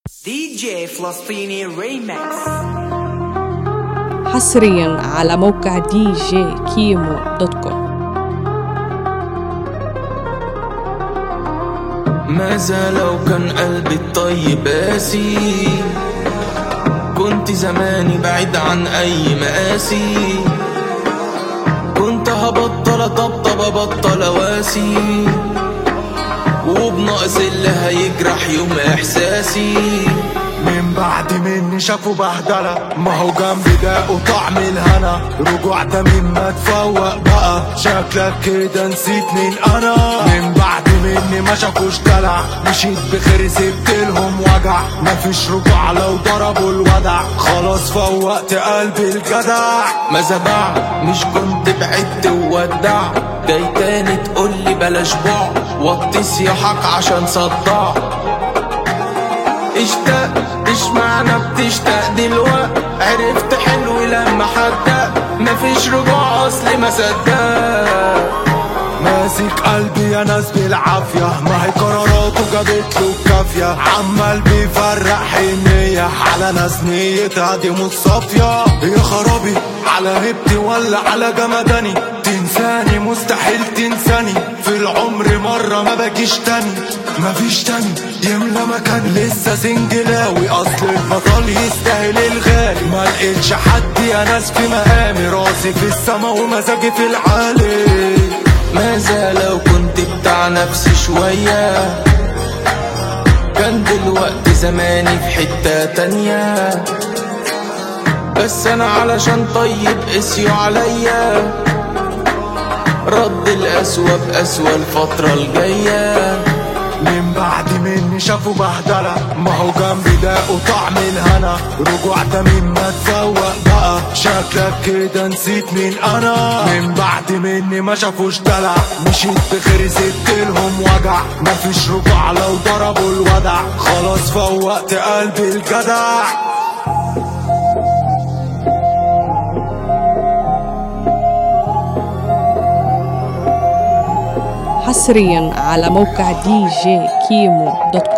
دي جي فلسطيني ريمكس حصريا على موقع دي جي كيمو دوت كوم ماذا لو كان قلبي الطيب قاسي كنت زماني بعيد عن اي مقاسي كنت هبطل اطبطب ابطل اواسي وبناقص اللي هيجرح يوم احساسي من بعد مني شافوا بهدلة ما هو جنبي ده وطعم الهنا رجوع تميم ما تفوق بقى شكلك كده نسيت مين انا من بعد مني ما شافوش دلع مشيت بخير سبت لهم وجع مفيش رجوع لو ضربوا الودع خلاص فوقت قلبي الجدع ماذا بعد مش كنت بعدت وودع جاي تاني تقولي بلاش بعد وطي صياحك عشان صدع اشتاق اشمعنى بتشتاق دلوقت عرفت حلو لما حدق مفيش رجوع اصلي ما صدق ماسك قلبي يا ناس بالعافية ما هي قراراته جابت له الكافية عمال بيفرق حنية على ناس نيتها دي مش صافية يا خرابي على هبتي ولا على جمداني تنساني مستحيل تنساني في العمر مرة ما باجيش تاني مفيش تاني يملى مكان لسه سنجلاوي اصل البطل يستاهل الغالي ما لقيتش حد يا ناس في مقامي راسي في السما ومزاجي في العالي ماذا لو كنت بتاع نفسي شوية كان دلوقتي زماني في حتة تانية بس انا علشان طيب قسيوا عليا رد الأسوأ بأسوأ الفترة الجاية من بعد مني شافوا بهدلة ما هو جنبي ده وطعم الهنا رجوع تميم ما تفوق بقى شكلك كده نسيت مين انا من بعد مني ما شافوش دلع مشيت بخير سبت لهم وجع مفيش رجوع لو ضربوا الودع خلاص فوقت قلبي الجدع حصريا على موقع دي جي كيمو دوت كوم